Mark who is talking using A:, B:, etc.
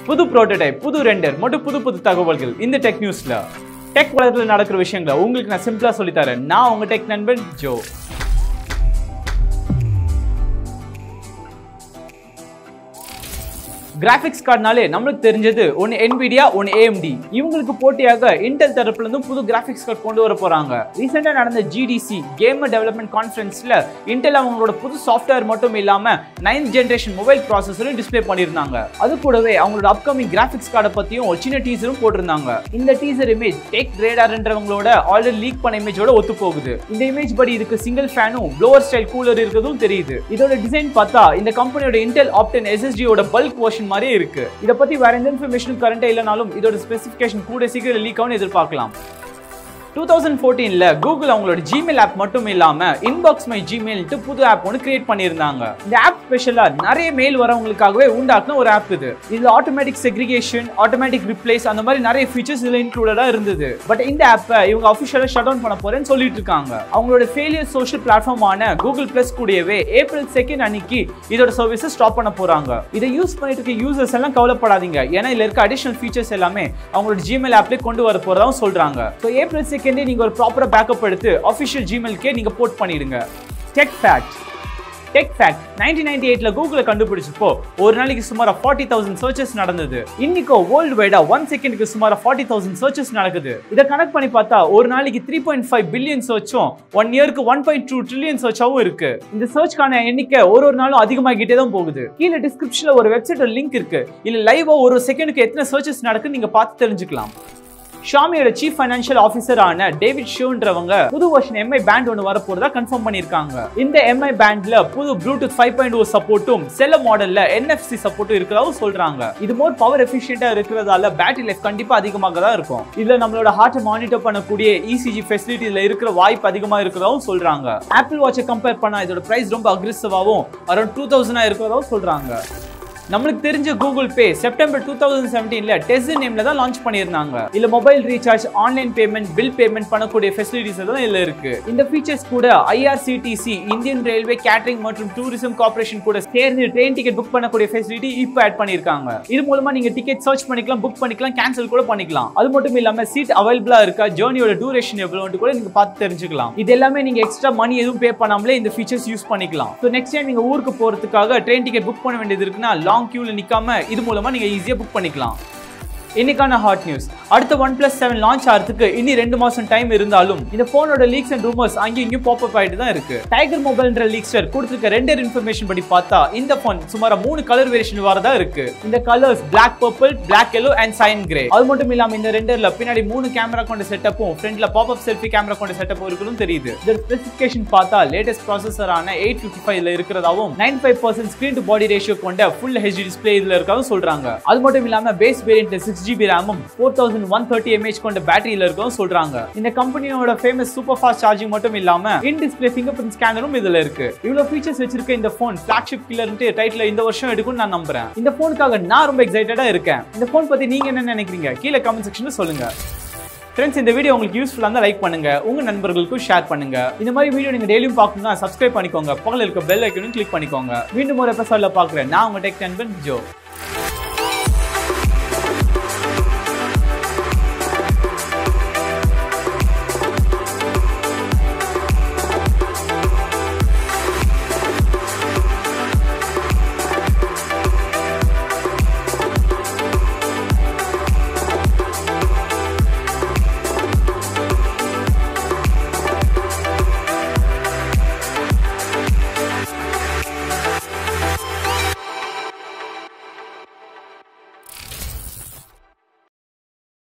A: புது ப்ரோட்டோடைப் புது ரெண்டர் மற்றும் புது புது தகவல்கள் இந்த டெக் நியூஸ்ல டெக் உலகத்தில் நடக்கிற விஷயங்களை உங்களுக்கு நான் சிம்பிளா சொல்லி தரேன் நான் உங்க டெக் நண்பன் ஜோ கிராஃபிக்ஸ் கார்டுனாலே நம்மளுக்கு தெரிஞ்சது ஒன்று NVIDIA ஒன்று AMD இவங்களுக்கு போட்டியாக இன்டெல் தரப்புல இருந்து புது கிராஃபிக்ஸ் கார்டு கொண்டு வர போறாங்க ரீசெண்டாக நடந்த ஜிடிசி கேமர் டெவலப்மெண்ட் கான்ஃபரன்ஸ்ல இன்டெல் அவங்களோட புது சாஃப்ட்வேர் மட்டும் இல்லாம நைன்த் ஜென்ரேஷன் மொபைல் ப்ராசஸரும் டிஸ்ப்ளே பண்ணியிருந்தாங்க அது கூடவே அவங்களோட அப்கமிங் கிராஃபிக்ஸ் கார்டை பத்தியும் ஒரு சின்ன டீசரும் போட்டிருந்தாங்க இந்த டீசர் இமேஜ் டெக் ரேடார்ன்றவங்களோட ஆல்ரெடி லீக் பண்ண இமேஜோட ஒத்து போகுது இந்த இமேஜ் படி இதுக்கு சிங்கிள் ஃபேனும் ப்ளோவர் ஸ்டைல் கூலர் இருக்கிறதும் தெரியுது இதோட டிசைன் பார்த்தா இந்த கம்பெனியோட இன்டெல் ஆப்டென் எஸ்எஸ்டியோட பல்க் வெர்ஷன் மாதிரியே இருக்கு இதை பத்தி வேற எந்த இன்ஃபர்மேஷனும் கரண்டா இல்லைனாலும் இதோட ஸ்பெசிஃபிகேஷன் கூட சீக்கிரம் லீக் ஆகும் எதிர்பார்க்கலாம் டூ தௌசண்ட் ஃபோர்டீனில் கூகுள் அவங்களோட ஜிமெயில் ஆப் மட்டும் இல்லாமல் இன்பாக்ஸ் மை ஜிமெயில்ட்டு புது ஆப் ஒன்று கிரியேட் பண்ணியிருந்தாங்க இந்த ஆப் ஸ்பெஷலாக நிறைய மெயில் வரவங்களுக்காகவே உண்டாக்குன ஒரு ஆப் இது இதில் ஆட்டோமேட்டிக் செக்ரிகேஷன் ஆட்டோமேட்டிக் ரிப்ளேஸ் அந்த மாதிரி நிறைய ஃபீச்சர்ஸ் இதில் இன்க்ளூடடாக இருந்தது பட் இந்த ஆப்பை இவங்க அஃபிஷியலாக ஷட் டவுன் பண்ண போறேன்னு சொல்லிட்டு இருக்காங்க அவங்களோட ஃபெயிலியர் சோஷியல் பிளாட்ஃபார்மான கூகுள் பிளஸ் கூடவே ஏப்ரல் செகண்ட் அன்னைக்கு இதோட சர்வீஸை ஸ்டாப் பண்ண போறாங்க இதை யூஸ் பண்ணிட்டு இருக்க யூசர்ஸ் எல்லாம் கவலைப்படாதீங்க ஏன்னா இதுல இருக்க அடிஷனல் ஃபீச்சர்ஸ் எல்லாமே அவங்களோட ஜிமெயில் ஆப்லேயே கொண்டு வர போறதாவும் சொல்றாங்க ஸோ ஏப்ரல் செகண்டே நீங்க ஒரு ப்ராப்பரா பேக்கப் எடுத்து அஃபிஷியல் ஜிமெயில்கே நீங்க போர்ட் பண்ணிடுங்க tech fact tech fact nineteen ninety எயிட்ல கூகுளை கண்டுபிடிச்சப்போ ஒரு நாளைக்கு சுமார் ஃபார்ட்டி தௌசண்ட் சர்ச்சஸ் நடந்தது இன்னைக்கோ வேர்ல்டு வைடா ஒன் செகண்டுக்கு சுமார் ஃபார்ட்டி தௌசண்ட் சர்ச்சஸ் நடக்குது இதை கனெக்ட் பண்ணி பார்த்தா ஒரு நாளைக்கு த்ரீ பாயிண்ட் ஃபைவ் பில்லியன் சர்ச்சும் ஒன் இயருக்கு ஒன் பாயிண்ட் டூ ட்ரில்லியன் சர்ச்சாவும் இருக்கு இந்த சர்ச்க்கான எண்ணிக்கை ஒரு ஒரு நாளும் அதிகமாகிட்டே தான் போகுது கீழே டிஸ்கிரிப்ஷன்ல ஒரு வெப்சைட் லிங்க் இருக்கு இல்ல லைவா ஒரு செகண்டுக்கு எத்தனை சர்ச்சஸ் நடக்குன்னு நீங்க பார்த்து தெரிஞ்சுக்கலாம் ஷாமியோட சீஃப் ஃபைனான்ஷியல் ஆஃபீஸரான டேவிட் ஷோன்றவங்க புது வருஷன் எம்ஐ பேண்ட் ஒன்று வரப்போறதா கன்ஃபார்ம் பண்ணியிருக்காங்க இந்த எம்ஐ பேண்ட்ல புது ப்ளூடூத் ஃபைவ் பாயிண்ட் ஓ சப்போர்ட்டும் செல்ல மாடல்ல என்எஃப்சி சப்போர்ட்டும் இருக்கிறதாவும் சொல்றாங்க இது மோர் பவர் எஃபிஷியண்டா இருக்கிறதால பேட்டரி லைஃப் கண்டிப்பா அதிகமாக தான் இருக்கும் இதுல நம்மளோட ஹார்ட்டை மானிட்டர் பண்ணக்கூடிய இசிஜி ஃபெசிலிட்டி இதுல இருக்கிற வாய்ப்பு அதிகமா இருக்கிறதாவும் சொல்றாங்க ஆப்பிள் வாட்சை கம்பேர் பண்ணா இதோட பிரைஸ் ரொம்ப அக்ரெசிவாவும் அரௌண்ட் டூ தௌசண்டா இருக்கிறதாவும் சொல்றாங்க நம்மளுக்கு தெரிஞ்ச Google pay September two thousand செவன்டீன்ல டெஸ்ட் நேம்ல தான் லான்ச் பண்ணியிருந்தாங்க இல்ல mobile recharge online payment bill payment பண்ணக்கூடிய ஃபெசிலிட்டிஸ் தான் இதுல இருக்கு இந்த ஃபீச்சர்ஸ் கூட ஐஆர்சிடிசி இந்தியன் ரயில்வே கேட்டரிங் மற்றும் டூரிசம் கார்பரேஷன் கூட சேர்ந்து ட்ரெயின் டிக்கெட் புக் பண்ணக்கூடிய ஃபெசிலிட்டி இப்போ ஆட் பண்ணியிருக்காங்க இது மூலமா நீங்க டிக்கெட் சர்ச் பண்ணிக்கலாம் புக் பண்ணிக்கலாம் கேன்சல் கூட பண்ணிக்கலாம் அது மட்டும் இல்லாம சீட் அவைலபிளா இருக்கா ஜேர்னியோட டூரேஷன் எவ்வளவு கூட நீங்க பார்த்து தெரிஞ்சுக்கலாம் இது எல்லாமே நீங்க எக்ஸ்ட்ரா மணி எதுவும் பே பண்ணாமலே இந்த ஃபீச்சர்ஸ் யூஸ் பண்ணிக்கலாம் ஸோ நெக்ஸ்ட் டைம் நீங்க ஊருக்கு போறதுக்காக ட்ரெயின் டிக்கெட் புக் பண்ண வேண்டியது இருக்குன்னா லாங் கியூல நிக்காம இது மூலமா நீங்க ஈஸியா புக் பண்ணிக்கலாம் இன்னைக்கான ஹாட் நியூஸ் அடுத்த ஒன் பிளஸ் செவன் லான்ச் ஆகிறதுக்கு இனி ரெண்டு மாசம் டைம் இருந்தாலும் இந்த போனோட லீக்ஸ் அண்ட் ரூமர்ஸ் அங்கேயும் இங்கேயும் பாப் ஆயிட்டு தான் இருக்கு டைகர் மொபைல்ன்ற லீக்ஸ்டர் கொடுத்துருக்க ரெண்டர் இன்ஃபர்மேஷன் படி பார்த்தா இந்த போன் சுமார் மூணு கலர் வேரியேஷன் வரதா இருக்கு இந்த colours black purple black yellow and cyan grey அது மட்டும் இல்லாம இந்த ரெண்டர்ல பின்னாடி மூணு கேமரா கொண்ட செட்டப்பும் ஃப்ரண்ட்ல பாப் அப் செல்ஃபி கேமரா கொண்ட செட்டப்பும் இருக்குன்னு தெரியுது இந்த ஸ்பெசிஃபிகேஷன் பார்த்தா லேட்டஸ்ட் ப்ராசஸரான எயிட் ஃபிஃப்டி ஃபைவ்ல இருக்கிறதாவும் nine five percent screen to body ratio கொண்ட ஃபுல் ஹெச்டி டிஸ்பிளே இதுல இருக்கவும் சொல்றாங்க அது மட்டும் இல்லாம பேஸ் வேரியன்ட்ல சிக்ஸ் ஜிபி ரேமும் four thousand one thirty mAh கொண்ட பேட்டரியில இருக்கவும் சொல்றாங்க இந்த கம்பெனியோட ஃபேமஸ் சூப்பர் ஃபாஸ்ட் சார்ஜிங் மட்டும் இல்லாம இன் டிஸ்பிளே ஃபிங்கர் பிரிண்ட் ஸ்கேனரும் இதுல இருக்கு இவ்வளவு ஃபீச்சர்ஸ் வச்சிருக்க இந்த போன் ஃபிளாக்ஷிப் கில்லர்ன்ட்டு டைட்டில் இந்த வருஷம் எடுக்கும்னு நான் நம்புறேன் இந்த போனுக்காக நான் ரொம்ப எக்ஸைட்டடா இருக்கேன் இந்த போன் பத்தி நீங்க என்ன நினைக்கிறீங்க கீழே கமெண்ட் செக்ஷன்ல சொல்லுங்க ஃப்ரெண்ட்ஸ் இந்த வீடியோ உங்களுக்கு யூஸ்ஃபுல்லாக இருந்தால் லைக் பண்ணுங்க உங்க நண்பர்களுக்கும் ஷேர் பண்ணுங்க இந்த மாதிரி வீடியோ நீங்க டெய்லியும் பார்க்கணும்னா சப்ஸ்கிரைப் பண்ணிக்கோங்க பக்கத்தில் இருக்க பெல் ஐக்கனும் கிளிக் பண்ணிக்கோங்க மீண்டும் ஒரு எபிசோட்ல பார்க்குறேன் நான் உங்க டெக் நண்பன் ஜோ